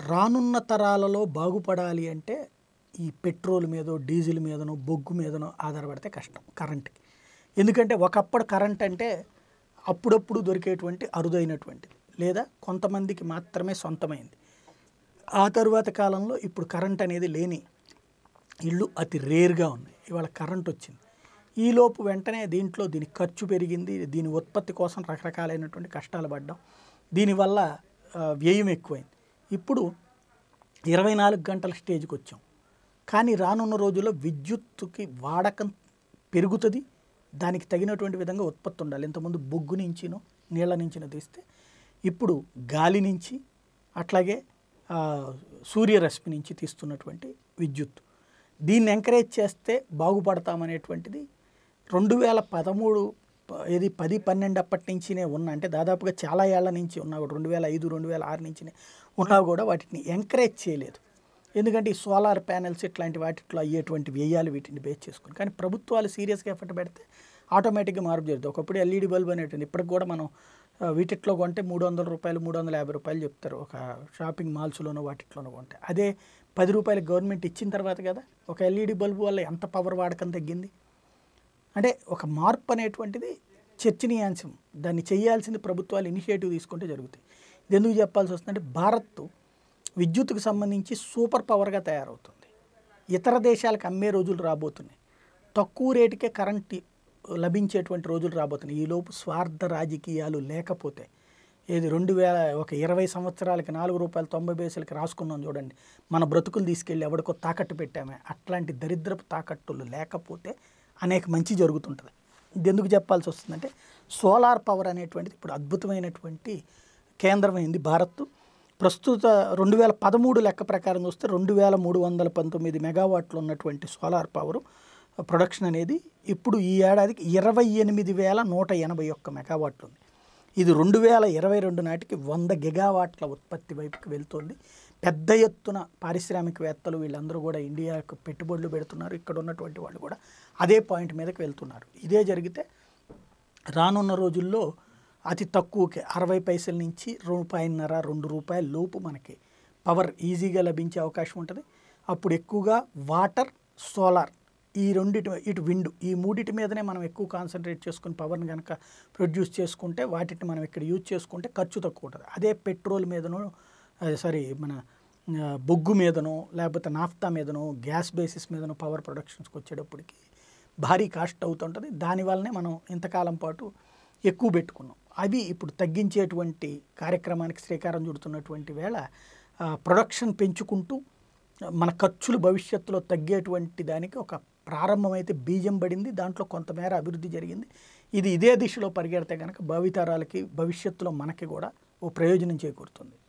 రానున్న తరాలలో బాగుపడాలి అంటే ఈ పెట్రోల్ మీదో డీజిల్ మీదనో బొగ్గు మీదనో ఆధారపడితే కష్టం కరెంట్కి ఎందుకంటే ఒకప్పుడు కరెంట్ అంటే అప్పుడప్పుడు దొరికేటువంటి అరుదైనటువంటిది లేదా కొంతమందికి మాత్రమే సొంతమైంది ఆ తరువాత కాలంలో ఇప్పుడు కరెంట్ అనేది లేని ఇళ్ళు అతి రేర్గా ఉన్నాయి ఇవాళ కరెంట్ వచ్చింది ఈలోపు వెంటనే దీంట్లో దీని ఖర్చు పెరిగింది దీని ఉత్పత్తి కోసం రకరకాలైనటువంటి కష్టాలు పడ్డాం దీనివల్ల ఆ, వ్యయం ఎక్కువైంది ఇప్పుడు ఇరవై నాలుగు గంటల స్టేజ్కి వచ్చాం కానీ రానున్న రోజుల్లో విద్యుత్తుకి వాడకం పెరుగుతుంది దానికి తగినటువంటి విధంగా ఉత్పత్తి ఉండాలి ఇంతకుముందు బొగ్గు నుంచినో నీళ్ళ నుంచినో తీస్తే ఇప్పుడు గాలి నుంచి అట్లాగే ఆ, సూర్యరశ్మి నుంచి తీస్తున్నటువంటి విద్యుత్ దీన్ని ఎంకరేజ్ చేస్తే బాగుపడతామనేటువంటిది రెండు వేల పదమూడు ప- ఇది పది పన్నెండు అప్పటి నుంచినే ఉన్న అంటే దాదాపుగా చాలా ఏళ్ల నుంచి ఉన్నా కూడా రెండు వేల ఐదు రెండు వేల ఆరు నుంచినే ఉన్నా కూడా వాటిని ఎంకరేజ్ చేయలేదు ఎందుకంటే ఈ సోలార్ ప్యానెల్స్ ఇట్లాంటి వాటిలో అయ్యేటువంటి వ్యయాలు వీటిని బేస్ చేసుకుని కానీ ప్రభుత్వాలు సీరియస్గా ఎఫర్ట్ పెడితే ఆటోమేటిక్గా మార్పు జరుగుతుంది ఒకప్పుడు ఎల్ఈడి బల్బ్ అనేటువంటి ఇప్పటికి కూడా మనం ఆ, వీటిట్లో కొంటే మూడు వందల రూపాయలు మూడు వందల యాభై రూపాయలు చెప్తారు ఒక షాపింగ్ మాల్స్లోనో వాటిట్లోనో కొంటే అదే పది రూపాయలు గవర్నమెంట్ ఇచ్చిన తర్వాత కదా ఒక ఎల్ఈడి బల్బు వల్ల ఎంత పవర్ వాడకం తగ్గింది అంటే ఒక మార్పు అనేటువంటిది చర్చనీయాంశం దాన్ని చేయాల్సింది ప్రభుత్వాలు ఇనిషియేటివ్ తీసుకుంటే జరుగుతాయి ఇది ఎందుకు చెప్పాల్సి వస్తుందంటే భారత్ విద్యుత్తుకు సంబంధించి సూపర్ పవర్గా తయారవుతుంది ఇతర దేశాలకు అమ్మే రోజులు రాబోతున్నాయి తక్కువ రేటుకే కరెంట్ లభించేటువంటి రోజులు రాబోతున్నాయి ఈలోపు స్వార్థ రాజకీయాలు లేకపోతే ఏది రెండు వేల ఒక ఇరవై సంవత్సరాలకి నాలుగు రూపాయలు తొంభై పైసలకి రాసుకున్నాం చూడండి మన బ్రతుకులు తీసుకెళ్ళి ఎవడికో తాకట్టు పెట్టామే అట్లాంటి దరిద్రపు తాకట్టులు లేకపోతే అనేక మంచి జరుగుతుంటుంది ఇది ఎందుకు చెప్పాల్సి వస్తుందంటే సోలార్ పవర్ అనేటువంటిది ఇప్పుడు అద్భుతమైనటువంటి కేంద్రమైంది భారత్ ప్రస్తుత రెండు వేల పదమూడు లెక్క ప్రకారం చూస్తే రెండు వేల మూడు వందల పంతొమ్మిది మెగావాట్లు ఉన్నటువంటి సోలార్ పవర్ ప్రొడక్షన్ అనేది ఇప్పుడు ఈ ఏడాదికి ఇరవై ఎనిమిది వేల నూట ఎనభై ఒక్క మెగావాట్లు ఉంది ఇది రెండు వేల ఇరవై రెండు నాటికి వంద గిగావాట్ల ఉత్పత్తి వైపుకి వెళ్తోంది పెద్ద ఎత్తున పారిశ్రామికవేత్తలు వీళ్ళందరూ కూడా ఇండియాకు పెట్టుబడులు పెడుతున్నారు ఇక్కడ ఉన్నటువంటి వాళ్ళు కూడా అదే పాయింట్ మీదకి వెళ్తున్నారు ఇదే జరిగితే రానున్న రోజుల్లో అతి తక్కువకే అరవై పైసల నుంచి రూపాయిన్నర రెండు రూపాయల లోపు మనకి పవర్ ఈజీగా లభించే అవకాశం ఉంటుంది అప్పుడు ఎక్కువగా వాటర్ సోలార్ ఈ రెండిటి ఇటు విండ్ ఈ మూడిటి మీదనే మనం ఎక్కువ కాన్సన్ట్రేట్ చేసుకుని పవర్ని కనుక ప్రొడ్యూస్ చేసుకుంటే వాటిని మనం ఇక్కడ యూజ్ చేసుకుంటే ఖర్చు తక్కువ ఉంటుంది అదే పెట్రోల్ మీదనో సారీ మన ఆ, బొగ్గు మీదనో లేకపోతే నాఫ్తా మీదనో గ్యాస్ బేసిస్ మీదనో పవర్ ప్రొడక్షన్స్కి వచ్చేటప్పటికి భారీ కాస్ట్ అవుతుంటుంది దానివల్లనే మనం ఇంతకాలం పాటు ఎక్కువ పెట్టుకున్నాం అవి ఇప్పుడు తగ్గించేటువంటి కార్యక్రమానికి శ్రీకారం చుడుతున్నటువంటి వేళ ఆ, ప్రొడక్షన్ పెంచుకుంటూ మన ఖర్చులు భవిష్యత్తులో తగ్గేటువంటి దానికి ఒక ప్రారంభమైతే బీజం పడింది దాంట్లో కొంతమేర అభివృద్ధి జరిగింది ఇది ఇదే దిశలో పరిగెడితే కనుక భావితరాలకి భవిష్యత్తులో మనకి కూడా ఓ ప్రయోజనం చేకూరుతుంది